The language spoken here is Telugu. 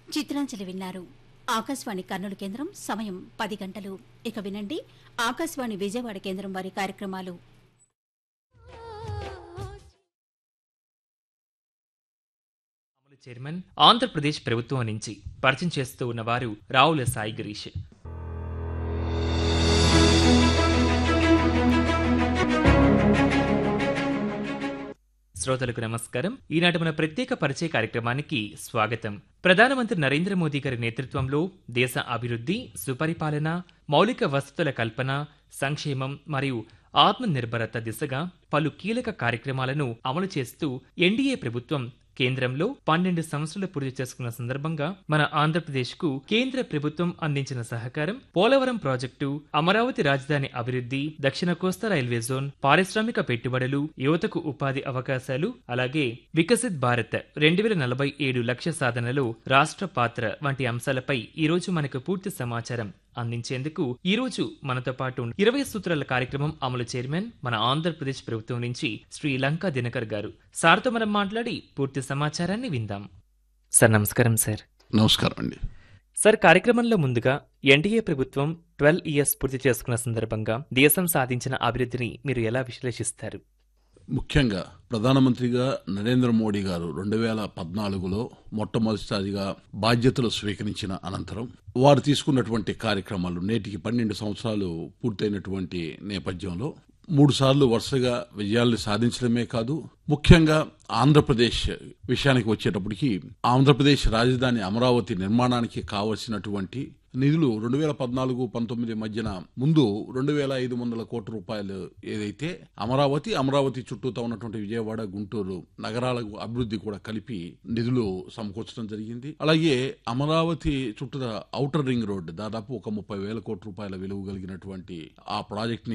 చిత్రాంజలి విన్నారు ఆకాశవాణి కర్నూలు కేంద్రం సమయం పది గంటలు ఇక వినండి ఆకాశవాణి విజయవాడ కేంద్రం వారి కార్యక్రమాలు అమలు చైర్మన్ ఆంధ్రప్రదేశ్ ప్రభుత్వం నుంచి పరిచయం చేస్తూ ఉన్నవారు రావుల సాయి గిరీష్ శ్రోతలకు నమస్కారం ఈనాటి మన ప్రత్యేక పరిచయ కార్యక్రమానికి స్వాగతం ప్రధానమంత్రి నరేంద్ర మోదీ గారి నేతృత్వంలో దేశ అభివృద్ధి సుపరిపాలన మౌలిక వసతుల కల్పన సంక్షేమం మరియు ఆత్మనిర్భరత దిశగా పలు కీలక కార్యక్రమాలను అమలు చేస్తూ ఎన్డీఏ ప్రభుత్వం కేంద్రంలో పన్నెండు సంవత్సరాలు పూర్తి చేసుకున్న సందర్భంగా మన ఆంధ్రప్రదేశ్ కు కేంద్ర ప్రభుత్వం అందించిన సహకారం పోలవరం ప్రాజెక్టు అమరావతి రాజధాని అభివృద్ధి దక్షిణ కోస్తా రైల్వే జోన్ పారిశ్రామిక పెట్టుబడులు యువతకు ఉపాధి అవకాశాలు అలాగే వికసిత్ భారత్ రెండు వేల నలభై ఏడు లక్ష్య సాధనలో రాష్ట్ర పాత్ర వంటి అంశాలపై ఈ రోజు మనకు పూర్తి సమాచారం అందించేందుకు ఈ రోజు మనతో పాటు ఇరవై సూత్రాల కార్యక్రమం అమలు చైర్మన్ మన ఆంధ్రప్రదేశ్ ప్రభుత్వం నుంచి శ్రీ లంకా దినకర్ గారు సార్తో మనం మాట్లాడి పూర్తి సమాచారాన్ని విందాం సార్ నమస్కారం సార్ నమస్కారం అండి సార్ కార్యక్రమంలో ముందుగా ఎన్డీఏ ప్రభుత్వం ట్వెల్వ్ ఇయర్స్ పూర్తి చేసుకున్న సందర్భంగా దేశం సాధించిన అభివృద్ధిని మీరు ఎలా విశ్లేషిస్తారు ముఖ్యంగా ప్రధానమంత్రిగా నరేంద్ర మోడీ గారు రెండు వేల పద్నాలుగులో మొట్టమొదటిసారిగా బాధ్యతలు స్వీకరించిన అనంతరం వారు తీసుకున్నటువంటి కార్యక్రమాలు నేటికి పన్నెండు సంవత్సరాలు పూర్తయినటువంటి నేపథ్యంలో మూడు సార్లు వరుసగా విజయాల్ని సాధించడమే కాదు ముఖ్యంగా ఆంధ్రప్రదేశ్ విషయానికి వచ్చేటప్పటికి ఆంధ్రప్రదేశ్ రాజధాని అమరావతి నిర్మాణానికి కావలసినటువంటి నిధులు రెండు వేల పద్నాలుగు పంతొమ్మిది మధ్యన ముందు రెండు వేల ఐదు వందల కోట్ల రూపాయలు ఏదైతే అమరావతి అమరావతి చుట్టూతో ఉన్నటువంటి విజయవాడ గుంటూరు నగరాలకు అభివృద్ధి కూడా కలిపి నిధులు సమకూర్చడం జరిగింది అలాగే అమరావతి చుట్టూ ఔటర్ రింగ్ రోడ్ దాదాపు ఒక ముప్పై వేల కోట్ల రూపాయల విలువ కలిగినటువంటి ఆ ప్రాజెక్ట్